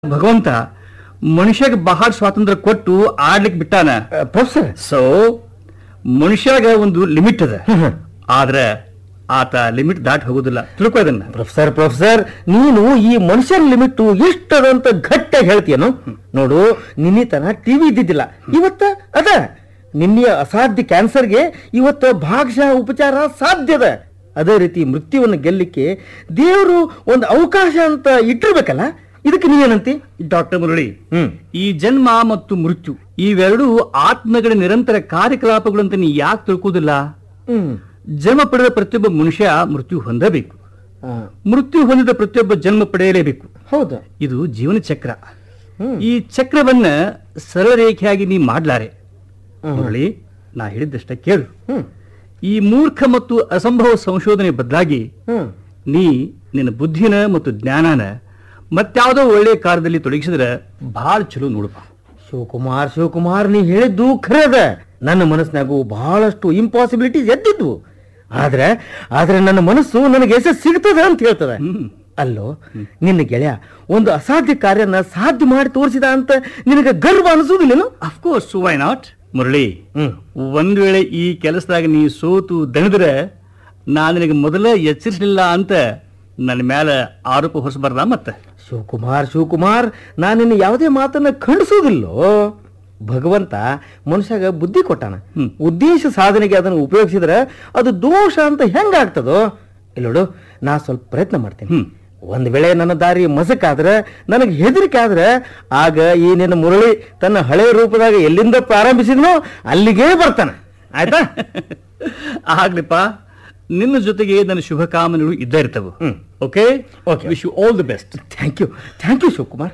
ಭಗವಂತ ಮನುಷ್ಯಗೆ ಬಹಳ ಸ್ವಾತಂತ್ರ್ಯ ಕೊಟ್ಟು ಆಡ್ಲಿಕ್ಕೆ ಬಿಟ್ಟಾನ ಪ್ರೊಫೆಸರ್ ಸೊ ಮನುಷ್ಯಾಗ ಒಂದು ಲಿಮಿಟ್ ಅದ ಆದ್ರೆ ಆತ ಲಿಮಿಟ್ ದಾಟಿ ಹೋಗುದಿಲ್ಲ ತಿಳ್ಕೊ ಅದನ್ನ ಪ್ರೊಫೆಸರ್ ಪ್ರೊಫೆಸರ್ ನೀನು ಈ ಮನುಷ್ಯನ ಲಿಮಿಟ್ ಎಷ್ಟದಂತ ಗಟ್ಟಿಯಾಗಿ ಹೇಳ್ತೀಯನು ನೋಡು ನಿನ್ನಿತನ ಟಿವಿ ಇದ್ದಿದ್ದಿಲ್ಲ ಇವತ್ತ ಅದ ನಿನ್ನೆಯ ಅಸಾಧ್ಯ ಕ್ಯಾನ್ಸರ್ಗೆ ಇವತ್ತ ಭಾಗಶಃ ಉಪಚಾರ ಸಾಧ್ಯದ ಅದೇ ರೀತಿ ಮೃತ್ಯುವನ್ನು ಗೆಲ್ಲಿಕ್ಕೆ ದೇವರು ಒಂದು ಅವಕಾಶ ಅಂತ ಇಟ್ಟಿರ್ಬೇಕಲ್ಲ ಇದಕ್ಕೆ ನೀವೇನಂತಿ ಡಾಕ್ಟರ್ ಮುರಳಿ ಹ್ಮ್ ಈ ಜನ್ಮ ಮತ್ತು ಮೃತ್ಯು ಇವೆರಡೂ ಆತ್ಮಗಳ ನಿರಂತರ ಕಾರ್ಯಕಲಾಪಗಳು ಅಂತ ನೀ ಯಾಕೆ ತಿಳ್ಕೋದಿಲ್ಲ ಹ್ಮ್ ಜನ್ಮ ಪಡೆದ ಪ್ರತಿಯೊಬ್ಬ ಮನುಷ್ಯ ಮೃತ್ಯು ಹೊಂದಬೇಕು ಆ, ಮೃತ್ಯು ಹೊಂದಿದ ಪ್ರತಿಯೊಬ್ಬ ಜನ್ಮ ಪಡೆಯಲೇಬೇಕು ಹೌದು ಇದು ಜೀವನ ಚಕ್ರ ಹ್ಮ್. ಈ ಚಕ್ರವನ್ನ ಸರಳ ರೇಖೆಯಾಗಿ ನೀ ಮಾಡ್ಲಾರೆ ಹ್ಮ್. ಮುರಳಿ ನಾ ಹೇಳಿದ್ದಷ್ಟ ಕೇಳು ಹ್ಮ್ ಈ ಮೂರ್ಖ ಮತ್ತು ಅಸಂಭವ ಸಂಶೋಧನೆ ಬದಲಾಗಿ ಹ್ಮ್ ನೀ ನಿನ್ನ ಬುದ್ಧಿನ ಮತ್ತು ಜ್ಞಾನನ ಮತ್ಯಾವುದೋ ಒಳ್ಳೆಯ ಕಾರ್ಯದಲ್ಲಿ ತೊಡಗಿಸಿದ್ರೆ ಬಹಳ ಚಲೋ ನೋಡಪ್ಪ ಶಿವಕುಮಾರ್ ಶಿವಕುಮಾರ್ ನೀ ಹೇಳಿದ್ದು ಖರೆ ಅದ ನನ್ನ ಮನಸ್ಸಿನಾಗೂ ಬಹಳಷ್ಟು ಇಂಪಾಸಿಬಿಲಿಟೀಸ್ ಎದ್ದಿದ್ವು ಆದ್ರೆ ಆದ್ರೆ ನನ್ನ ಮನಸ್ಸು ನನಗೆ ಯಶಸ್ಸು ಸಿಗ್ತದ ಅಂತ ಹೇಳ್ತದ ಹ್ಮ್. ಅಲ್ಲೋ ನಿನ್ನ ಗೆಳೆಯ ಒಂದು ಅಸಾಧ್ಯ ಕಾರ್ಯನ ಸಾಧ್ಯ ಮಾಡಿ ತೋರಿಸಿದ ಅಂತ ನಿನಗೆ ಗರ್ವ ಅನಿಸೋದಿಲ್ಲೇನು ಅಫ್ಕೋರ್ಸ್ ವೈ ನಾಟ್ ಮುರಳಿ ಹ್ಮ್ ಒಂದ್ ವೇಳೆ ಈ ಕೆಲಸದಾಗ ನೀ ಸೋತು ದಣಿದ್ರೆ ನಾನು ನಿನಗೆ ಮೊದಲ ಎಚ್ಚರಿಸಲಿಲ್ಲ ಅಂತ ನನ್ನ ಮೇಲೆ ಆರೋಪ ಹೊಸಬಾರ್ದ ಮತ್ತೆ ಶಿವಕುಮಾರ್ ಶಿವಕುಮಾರ್ ನಾನು ನಿನ್ನ ಯಾವುದೇ ಮಾತನ್ನ ಖಂಡಿಸೋದಿಲ್ಲೋ ಭಗವಂತ ಮನುಷ್ಯಾಗ ಬುದ್ಧಿ ಕೊಟ್ಟಾನ ಹ್ಮ್. ಉದ್ದೇಶ ಸಾಧನೆಗೆ ಅದನ್ನು ಉಪಯೋಗಿಸಿದ್ರೆ ಅದು ದೋಷ ಅಂತ ಹೆಂಗಾಗ್ತದೋ ಇಲ್ಲೋಡು ನಾ ಸ್ವಲ್ಪ ಪ್ರಯತ್ನ ಮಾಡ್ತೀನಿ ಹ್ಮ್. ಒಂದ್ ವೇಳೆ ನನ್ನ ದಾರಿ ಮಸಕಾದ್ರೆ ನನಗೆ ಹೆದರಿಕೆ ಆದ್ರೆ ಆಗ ಈ ನಿನ್ನ ಮುರಳಿ ತನ್ನ ಹಳೆಯ ರೂಪದಾಗ ಎಲ್ಲಿಂದ ಪ್ರಾರಂಭಿಸಿದ್ನೋ ಅಲ್ಲಿಗೇ ಬರ್ತಾನೆ ಆಯ್ತಾ ಆಗ್ಲಿಪ್ಪ ನಿನ್ನ ಜೊತೆಗೆ ನನ್ನ ಶುಭಕಾಮನೆಗಳು ಇದ್ದೇ ಇರ್ತವೆ ಹ್ಮ್. Okay Okay. Wish you all the best thank you thank you Shivakumar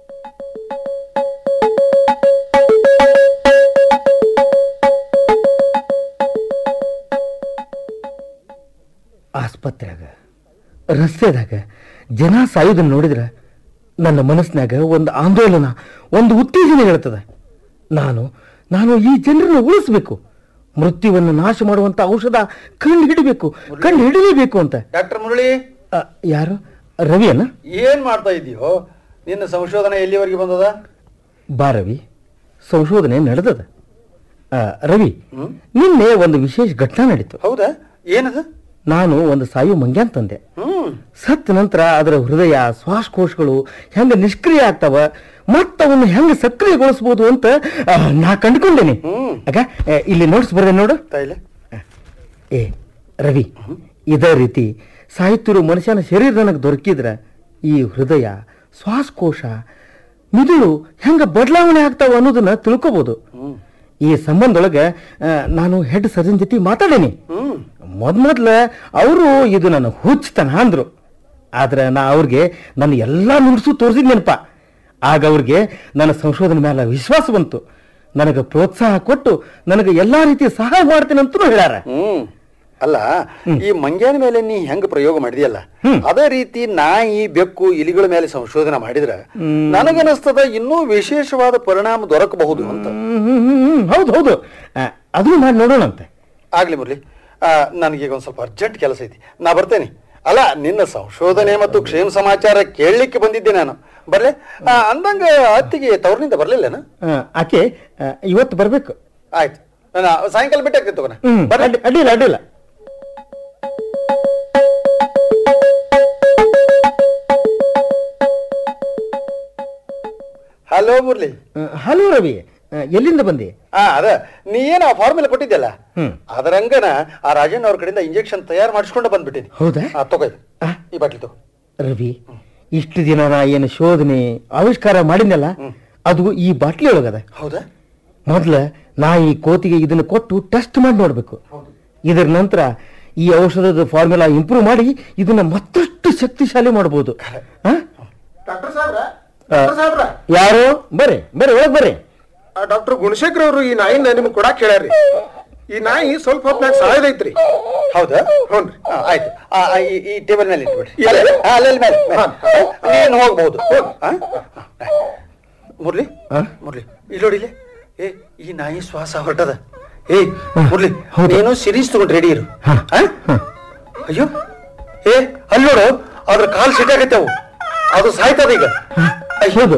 ಆಸ್ಪತ್ರೆಯಾಗ ರಸ್ತೆದಾಗ ಜನ ಸಾಯುವುದನ್ನು ನೋಡಿದ್ರೆ ನನ್ನ ಮನಸ್ಸಿನಾಗ ಒಂದು ಆಂದೋಲನ ಒಂದು ಉತ್ತೇಜನ ಹೇಳ್ತದೆ ನಾನು ನಾನು ಈ ಜನರನ್ನು ಉಳಿಸ್ಬೇಕು ಮೃತ್ಯುವನ್ನು ನಾಶ ಮಾಡುವಂತ ಔಷಧ ಕಂಡು ಹಿಡಿಬೇಕು ಕಂಡು ಹಿಡಿಲೇಬೇಕು ಅಂತ ಡಾಕ್ಟರ್ ಮುರಳಿ ಅ, ಯಾರು ರವಿಯನ್ನ ಏನ್ ಮಾಡ್ತಾ ಇದೀಯೋ ನಿನ್ನ ಸಂಶೋಧನೆ ಎಲ್ಲಿವರೆಗೆ ಬಂದದ ಬಾ ರವಿ ಸಂಶೋಧನೆ ನಡೆದದ ಆ, ರವಿ ಹ್ಮ್? ನಿನ್ನೆ ಒಂದು ವಿಶೇಷ ಘಟನೆ ನಡೀತು ಹೌದಾ ಏನದ ನಾನು ಒಂದು ಸಾಯು ಮಂಗ್ಯಾನ್ ತಂದೆ ಹ್ಮ್ ಸತ್ತ ನಂತರ ಅದರ ಹೃದಯ ಶ್ವಾಸಕೋಶಗಳು ಹೆಂಗ ನಿಷ್ಕ್ರಿಯ ಆಗ್ತಾವ ಮತ್ತವನ್ನು ಹೆಂಗ ಸಕ್ರಿಯಗೊಳಿಸಬಹುದು ಅಂತ ಆ, ನಾ ಕಂಡುಕೊಂಡೇನೆ ಹ್ಮ್. ಆಗ ಆ, ಇಲ್ಲಿ ನೋಟ್ಸ್ ಬರ್ದೆ ನೋಡು ತಾಯಿಲೆ ಏ ರವಿ ಇದೇ ರೀತಿ ಸಾಯುತ್ತಿರೋ ಮನುಷ್ಯನ ಶರೀರ ನನಗೆ ದೊರಕಿದ್ರೆ ಈ ಹೃದಯ ಶ್ವಾಸಕೋಶ ಮಿದುಳು ಹೆಂಗ ಬದಲಾವಣೆ ಆಗ್ತಾವ ಅನ್ನೋದನ್ನ ತಿಳ್ಕೊಬೋದು ಹ್ಮ್ ಈ ಸಂಬಂಧದೊಳಗೆ ಆ, ನಾನು ಹೆಡ್ ಸರ್ಜನ್ ಜೊತೆ ಮಾತಾಡೇನಿ ಹ್ಮ್ ಮೊದ್ಮೊದ್ಲ ಅವರು ಇದು ನನ್ನ ಹುಚ್ಚತನ ಅಂದ್ರು ಆದ್ರೆ ನಾ ಅವ್ರಿಗೆ ನನ್ನ ಎಲ್ಲಾ ನುಡ್ಸು ತೋರಿಸಿದ್ ನೆನಪ ಆಗ ಅವ್ರಿಗೆ ನನ್ನ ಸಂಶೋಧನೆ ಮೇಲೆ ವಿಶ್ವಾಸ ಬಂತು ನನಗೆ ಪ್ರೋತ್ಸಾಹ ಕೊಟ್ಟು ನನಗೆ ಎಲ್ಲಾ ರೀತಿಯ ಸಹಾಯ ಮಾಡ್ತೇನೆ ಅಂತಲೂ ಹೇಳ್ಯಾರ ಹ್ಮ್ ಅಲ್ಲ ಈ ಮಂಗ್ಯಾನ ಮೇಲೆ ನೀ ಹೆಂಗ್ ಪ್ರಯೋಗ ಮಾಡಿದ್ಯಲ್ಲ ಹ್ಮ್. ಅದೇ ರೀತಿ ನಾಯಿ ಬೆಕ್ಕು ಇಲಿಗಳ ಮೇಲೆ ಸಂಶೋಧನೆ ಮಾಡಿದ್ರ ನನಗನಿಸ್ತದ ಇನ್ನೂ ವಿಶೇಷವಾದ ಪರಿಣಾಮ ದೊರಕಬಹುದು ಅಂತ ಹ್ಮ್, ಹ್ಮ್, ಹ್ಮ್, ಹ್ಮ್, ಹೌದು ಹೌದು ಆ, ಅದನ್ನು ಮಾಡಿ ನೋಡೋಣಂತೆ ಆಗ್ಲಿ ಮುರಳಿ ಆ, ನನಗೀಗ ಒಂದ್ ಸ್ವಲ್ಪ ಅರ್ಜೆಂಟ್ ಕೆಲಸ ಐತಿ ನಾ ಬರ್ತೇನೆ ಅಲ್ಲ ನಿನ್ನ ಸಂಶೋಧನೆ ಮತ್ತು ಕ್ಷೇಮ ಸಮಾಚಾರ ಕೇಳಲಿಕ್ಕೆ ಬಂದಿದ್ದೆ ನಾನು ಬರ್ಲೆ ಆ, ಅಂದಂಗ ಅತ್ತಿಗೆ ತವ್ರನಿಂದ ಬರ್ಲಿಲ್ಲನ ಆ, ಆಕೆ ಆ, ಇವತ್ತು ಬರ್ಬೇಕು ಆಯ್ತು ನಾನು ಸಾಯಂಕಾಲ ಬಿಟ್ಟು ಆಗ್ತದೆ ತಗೋಣ ಹ್ಮ್ ಬರ್ರಿ ಅಡ್ಡಿ- ಅಡ್ಡಿಲ್ಲ ಅಡ್ಡಿಲ್ಲ ಹಲೋ ಮುರಳಿ ಆ, ಹಲೋ ರವಿ ಆ, ಎಲ್ಲಿಂದ ಬಂದಿ ಆ ಅದ ನೀ ಏನ ಫಾರ್ಮುಲಾ ಕೊಟ್ಟಿದ್ಯಲ್ಲ ಹ್ಮ್. ಅದರಂಗನ ಆ ರಾಜಣ್ಣ ಅವ್ರ ಕಡೆಯಿಂದ ಇಂಜೆಕ್ಷನ್ ತಯಾರು ಮಾಡಿಸ್ಕೊಂಡು ಬಂದ್ಬಿಟ್ಟಿನಿ ಹೌದಾ ಆ ತಗೋ ಇದು. ಆ? ಈ ಬಾಟ್ಲಿ ತಗೋ ರವಿ ಇಷ್ಟು ದಿನ ನಾ ಏನು ಶೋಧನೆ ಆವಿಷ್ಕಾರ ಮಾಡಿದ್ನಲ್ಲ ಅದು ಈ ಬಾಟ್ಲಿ ಒಳಗದ ಹೌದಾ ಮೊದ್ಲ ನಾ ಈ ಕೋತಿಗೆ ಇದನ್ನ ಕೊಟ್ಟು ಟೆಸ್ಟ್ ಮಾಡಿ ನೋಡ್ಬೇಕು ಇದರ ನಂತರ ಈ ಔಷಧದ ಫಾರ್ಮುಲಾ ಇಂಪ್ರೂವ್ ಮಾಡಿ ಇದನ್ನ ಮತ್ತಷ್ಟು ಶಕ್ತಿಶಾಲಿ ಮಾಡಬಹುದು ಡಾಕ್ಟರ್ ಸಾಹೇಬ್ರ ಡಾಕ್ಟರ್ ಸಾಹೇಬ್ರ ಯಾರು ಬರ್ರಿ ಬರ್ರಿ ಒಳಗ್ ಬರ್ರಿ ಡಾಕ್ಟರ್ ಗುಣಶೇಖರ್ ಅವರು ಈ ನಾಯಿನ ನಿಮ್ಗೆ ಕೊಡಾಕ್ ಹೇಳ್ಯಾರ್ರಿ ಈ ನಾಯಿ ಸ್ವಲ್ಪ ಹೊತ್ನಾಗ ಸಾಯದೈತ್ರಿ ಹೌದಾ ಹ್ಞೂನ್ರಿ ಆ, ಆಯ್ತು ಆ, ಆ, ಈ- ಈ ಟೇಬಲ್ ಮೇಲೆ ಇಟ್ಬಿಡ್ರಿ ಇಲ್ಲ. ಅಲ್ಲೇ, ಆ, ಅಲ್ಲೇ ಮೇಲೆ ಹಾ. ನೀನು ಹೋಗ್ಬಹುದು ಆ? ಆ, ಮುರಳಿ ಆ? ಮುರಳಿ ಇಲ್ಲಿ ನೋಡಿ ಇಲ್ಲಿ ಏ ಈ ನಾಯಿ ಶ್ವಾಸ ಹೊರಟದ ಏ ಮುರಳಿ ಹೌದು. ನೀನು ಸಿರೀಸ್ ತಗೊಂಡು ರೆಡಿ ಇರು ಹಾ. ಆ? ಅಯ್ಯೋ ಏ ಅಲ್ಲಿ ನೋಡು ಅದ್ರ ಕಾಲ್ ಸಿಟ್ಟಾಗತ್ತೆ ಅವು ಅದು ಸಾಯ್ತದ ಈಗ ಹೌದು